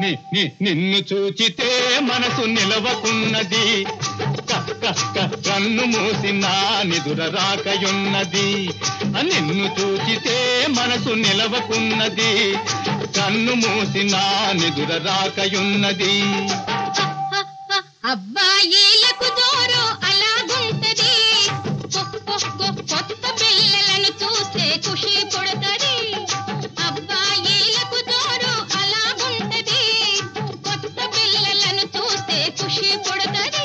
ని- ని- నిన్ను చూచితే మనసు నిలవకున్నది క- క- క- కన్ను మూసి నా నిదుర రాకయున్నది ఆ నిన్ను చూచితే మనసు నిలవకున్నది కన్ను మూసి నా నిదుర రాకయున్నది అబ్బాయిలకు జోరు అలాగుంటది కొ- కొ- కొ- కొత్త పిల్లలను చూస్తే ఖుషి పుడతది అబ్బాయిలకు జోరు అలాగుంటది కొత్త పిల్లలను చూస్తే ఖుషి పుడతది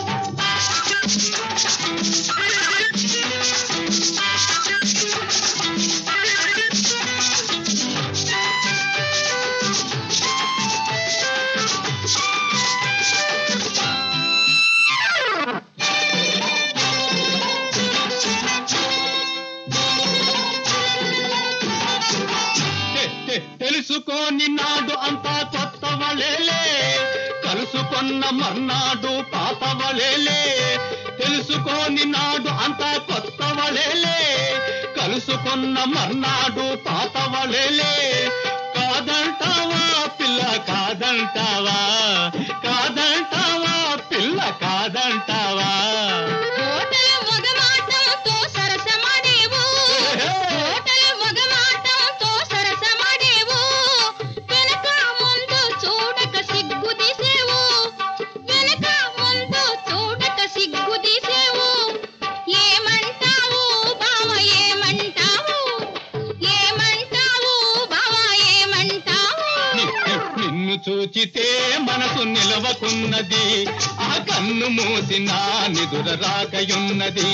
తె- తె- తెలుసుకోని నాడు అంతా కొత్త వలేలే కలుసుకొన్న మర్నాడు పాత వలేలే తెలుసుకోని నాడు అంతా కొత్త వలేలే కలుసుకొన్న మర్నాడు పాత వలేలే కాదంటావా పిల్ల కాదంటావా కాదంటావా పిల్ల కాదంటావా కోటల మగమాటంతో సరసమాడేవు కోటల మగమాటంతో సరసమాడేవు వెనక ముందు చూడక సిగ్గు తీసేవు వెనక ముందు చూడక సిగ్గు తీసేవు ఏమంటావు బావ ఏమంటావు ఏమంటావు బావ ఏమంటావు ని- ని- నిన్ను చూచితే మనసు నిలవకున్నది ఆ కన్ను మూసి నా నిదుర రాకయున్నది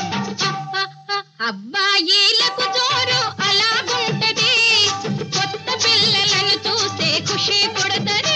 అబ్బాయిలకు జోరు అలాగుంటది కొత్త పిల్లలను చూస్తే ఖుషి పుడతది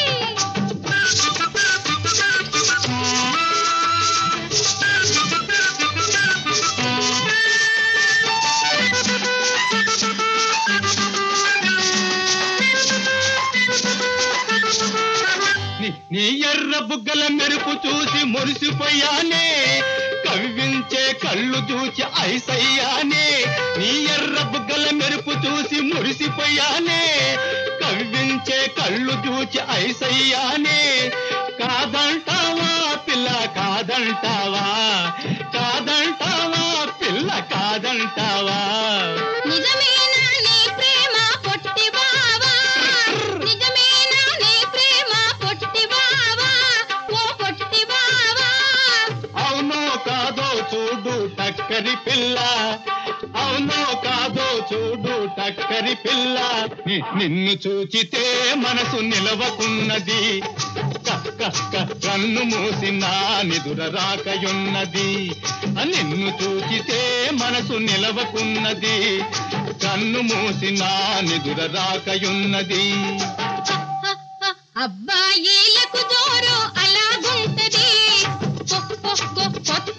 ని- నీ ఎర్ర బుగ్గల మెరుపు చూసి మురిసిపోయానే కవ్వించే కళ్ళు చూసి ఐసయ్యానే నీ ఎర్ర బుగ్గల మెరుపు చూసి మురిసిపోయానే కవ్వించే కళ్ళు చూసి ఐసయ్యానే కాదంటావా పిల్ల కాదంటావా కాదంటావా పిల్ల కాదంటావా నిజమేనా నీ ప్రేమ పొట్టి బావా నిజమేనా నీ ప్రేమ పొట్టి బావా ఓ పొట్టి బావా అవునో కాదో చూడు టక్కరి పిల్ల అవునో కాదో చూడు టక్కరి పిల్ల ని- నిన్ను చూచితే మనసు నిలవకున్నది క- క- క- కన్ను మూసి నా నిదుర రాకయున్నది ఆ నిన్ను చూచితే మనసు నిలవకున్నది కన్ను మూసి నా నిదుర రాకయున్నది అబ్బాయిలకు జోరు అలాగుంటది కొ- కొ- కొ- కొత్త